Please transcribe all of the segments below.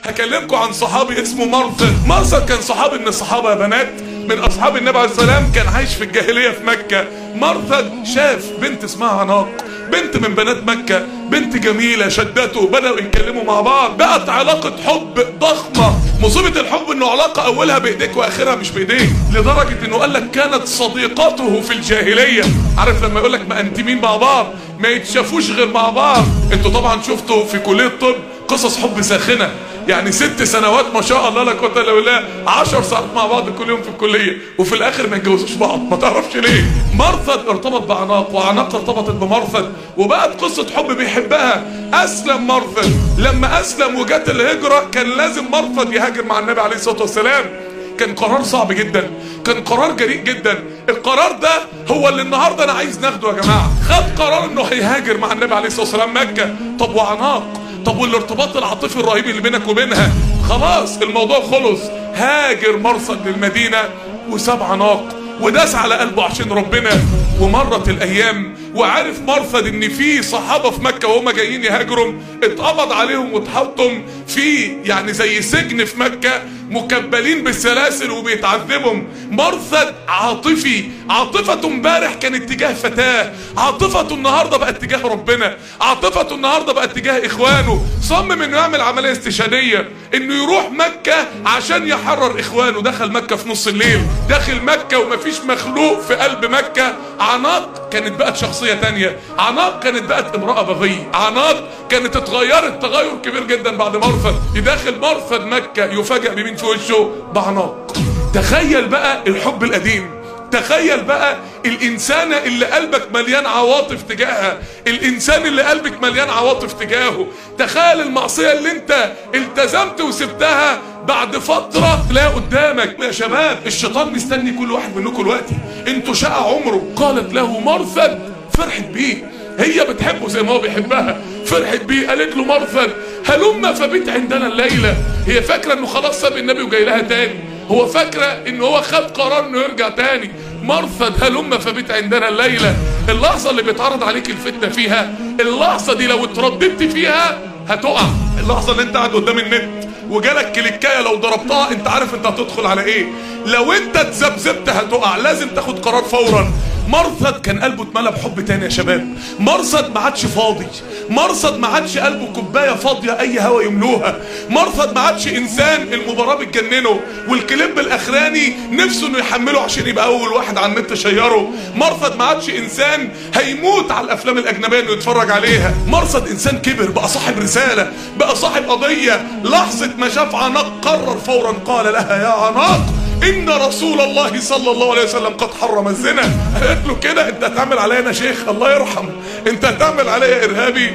هكلمكم عن صحابي اسمه مرثد مرثد كان صحابي من الصحابه يا بنات من اصحاب النبي عليه السلام كان عايش في الجاهليه في مكه مرثد شاف بنت اسمها عناق بنت من بنات مكه بنت جميله شدته بداوا يتكلموا مع بعض بقت علاقه حب ضخمه مصيبه الحب انه علاقه اولها بايديك واخرها مش بايديك لدرجه انه قال لك كانت صديقته في الجاهليه عارف لما يقول لك ما انتمين مع بعض ما يتشافوش غير مع بعض انتوا طبعا شفتوا في كليه الطب قصص حب ساخنه يعني ست سنوات ما شاء الله لا قوه الا بالله 10 ساعات مع بعض كل يوم في الكليه وفي الاخر ما يتجوزوش بعض ما تعرفش ليه مرثد ارتبط بعناق وعناق ارتبطت بمرثد وبقت قصه حب بيحبها اسلم مرثد لما اسلم وجت الهجره كان لازم مرثد يهاجر مع النبي عليه الصلاه والسلام كان قرار صعب جدا كان قرار جريء جدا القرار ده هو اللي النهارده انا عايز ناخده يا جماعه خد قرار انه هيهاجر مع النبي عليه الصلاه والسلام مكه طب وعناق طب والارتباط العاطفي الرهيب اللي بينك وبينها خلاص الموضوع خلص هاجر مرصد للمدينة وساب عناق وداس على قلبه عشان ربنا ومرت الايام وعرف مرثد ان في صحابه في مكه وهم جايين يهاجروا اتقبض عليهم واتحطم في يعني زي سجن في مكه مكبلين بالسلاسل وبيتعذبوا مرثد عاطفي عاطفته امبارح كانت تجاه فتاه عاطفته النهارده بقت تجاه ربنا عاطفته النهارده بقت تجاه اخوانه صمم انه يعمل عمليه استشهاديه انه يروح مكه عشان يحرر اخوانه دخل مكه في نص الليل داخل مكه ومفيش مخلوق في قلب مكه عناق كانت بقت شخصيه تانية عناق كانت بقت امراه بغيه عناق كانت اتغيرت تغير كبير جدا بعد مرفد يداخل مرفد مكه يفاجئ بمين في وشه بعناق تخيل بقى الحب القديم تخيل بقى الإنسانة اللي قلبك مليان عواطف تجاهها الإنسان اللي قلبك مليان عواطف تجاهه تخيل المعصية اللي انت التزمت وسبتها بعد فترة تلاقيها قدامك يا شباب الشيطان مستني كل واحد منكم دلوقتي انتوا شقى عمره قالت له مرثد فرحت بيه هي بتحبه زي ما هو بيحبها فرحت بيه قالت له مرثد هلم فبيت عندنا الليلة هي فاكرة انه خلاص ساب النبي وجاي لها تاني هو فاكرة ان هو خد قرار انه يرجع تاني مرثد هلم فبيت عندنا الليلة اللحظة اللي بيتعرض عليك الفتنة فيها اللحظة دي لو اترددت فيها هتقع اللحظة اللي انت قاعد قدام النت وجالك كليكايه لو ضربتها انت عارف انت هتدخل على ايه لو انت اتذبذبت هتقع لازم تاخد قرار فورا مرصد كان قلبه اتملى بحب تاني يا شباب مرصد ما عادش فاضي مرصد ما عادش قلبه كوبايه فاضيه اي هوا يملوها مرصد ما عادش انسان المباراه بتجننه والكليب الاخراني نفسه انه يحمله عشان يبقى اول واحد على النت شيره مرصد ما عادش انسان هيموت على الافلام الاجنبيه انه يتفرج عليها مرصد انسان كبر بقى صاحب رساله بقى صاحب قضيه لحظه ما شاف عناق قرر فورا قال لها يا عناق ان رسول الله صلى الله عليه وسلم قد حرم الزنا قالت له كده انت هتعمل عليا انا شيخ الله يرحم انت هتعمل عليا ارهابي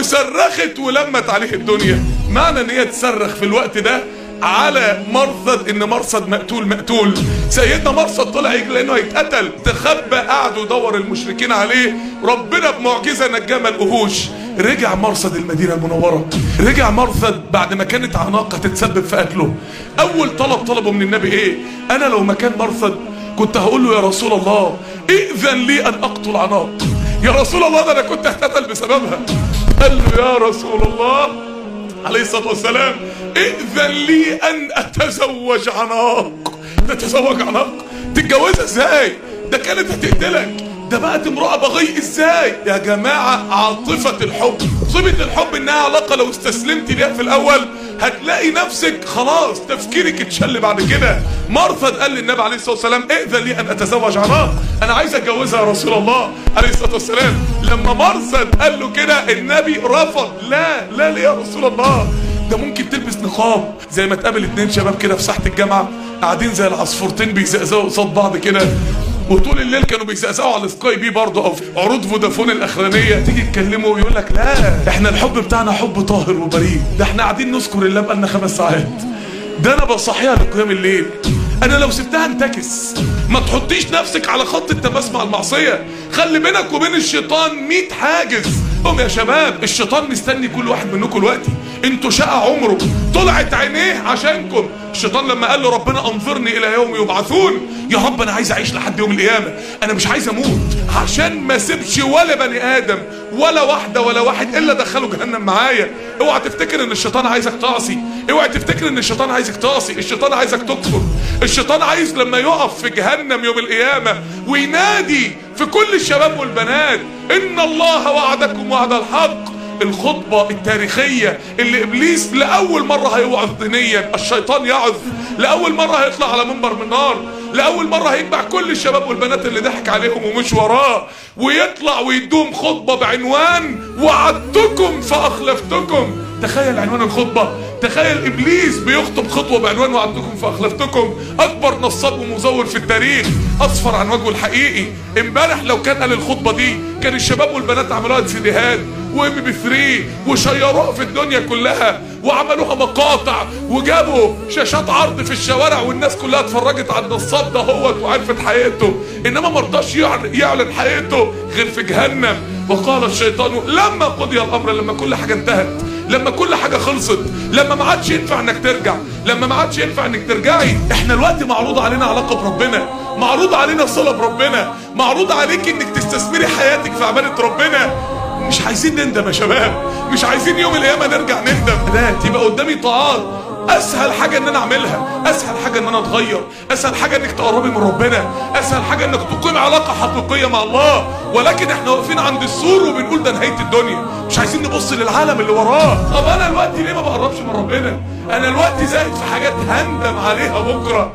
وصرخت ولمت عليه الدنيا معنى ان هي تصرخ في الوقت ده على مرصد ان مرصد مقتول مقتول سيدنا مرصد طلع يجري لانه هيتقتل تخبى قعدوا يدور المشركين عليه ربنا بمعجزه نجاه من القهوش رجع مرصد المدينه المنوره رجع مرصد بعد ما كانت عناقه تتسبب في قتله اول طلب طلبه من النبي ايه انا لو مكان مرصد كنت هقول له يا رسول الله ائذن لي ان اقتل عناق يا رسول الله ده انا كنت هتقتل بسببها قال له يا رسول الله عليه الصلاة والسلام ائذن لي أن أتزوج عناق تتزوج عناق تتجوزها ازاي ده كانت هتقتلك ده بقت امرأة بغي ازاي يا جماعة عاطفة الحب صبة الحب انها علاقة لو استسلمت ليها في الاول هتلاقي نفسك خلاص تفكيرك اتشل بعد كده مرثد قال للنبي عليه الصلاة والسلام ائذن لي ان اتزوج عناق انا عايز اتجوزها يا رسول الله عليه الصلاة والسلام لما مرثد قال له كده النبي رفض لا لا ليه يا رسول الله ده ممكن تلبس نقاب زي ما تقابل اتنين شباب كده في ساحة الجامعة قاعدين زي العصفورتين بيزقزقوا قصاد بعض كده وطول الليل كانوا بيزقزقوا على سكاي بي برضه او في عروض فودافون الاخرانيه تيجي تكلمه ويقول لك لا احنا الحب بتاعنا حب طاهر وبريء ده احنا قاعدين نذكر الله بقالنا خمس ساعات ده انا بصحيها لقيام الليل انا لو سبتها انتكس ما تحطيش نفسك على خط التماس مع المعصيه خلي بينك وبين الشيطان 100 حاجز قوم يا شباب الشيطان مستني كل واحد منكم دلوقتي انتوا شقى عمره طلعت عينيه عشانكم الشيطان لما قال له ربنا انظرني الى يوم يبعثون يا رب انا عايز اعيش لحد يوم القيامه انا مش عايز اموت عشان ما سيبش ولا بني ادم ولا واحده ولا واحد الا دخله جهنم معايا اوعى تفتكر ان الشيطان عايزك تعصي اوعى تفتكر ان الشيطان عايزك تعصي الشيطان عايزك تكفر الشيطان عايز لما يقف في جهنم يوم القيامه وينادي في كل الشباب والبنات ان الله وعدكم وعد الحق الخطبة التاريخية اللي إبليس لأول مرة هيوعظ دينيا الشيطان يعظ لأول مرة هيطلع على منبر من نار لأول مرة هيجمع كل الشباب والبنات اللي ضحك عليهم ومش وراه ويطلع ويدوم خطبة بعنوان وعدتكم فأخلفتكم تخيل عنوان الخطبة تخيل ابليس بيخطب خطوه بعنوان وعدتكم فاخلفتكم اكبر نصاب ومزور في التاريخ اصفر عن وجهه الحقيقي امبارح لو كان قال الخطبه دي كان الشباب والبنات عملوها سيديهات وام بي 3 وشيروها في الدنيا كلها وعملوها مقاطع وجابوا شاشات عرض في الشوارع والناس كلها اتفرجت على النصاب ده هوت وعرفت حقيقته انما ما رضاش يعلن حقيقته غير في جهنم وقال الشيطان لما قضي الامر لما كل حاجه انتهت لما كل حاجة خلصت لما ما عادش ينفع انك ترجع لما ما عادش ينفع انك ترجعي احنا الوقت معروض علينا علاقة بربنا معروض علينا صلة بربنا معروض عليك انك تستثمري حياتك في عبادة ربنا مش عايزين نندم يا شباب مش عايزين يوم القيامة نرجع نندم لا تبقى قدامي طاعات اسهل حاجة ان انا اعملها اسهل حاجة ان انا اتغير اسهل حاجة انك تقربي من ربنا اسهل حاجة انك تقيم علاقة حقيقية مع الله ولكن احنا واقفين عند السور وبنقول ده نهاية الدنيا مش عايزين نبص للعالم اللي وراه طب انا الوقت ليه ما بقربش من ربنا انا الوقت زاهد في حاجات هندم عليها بكرة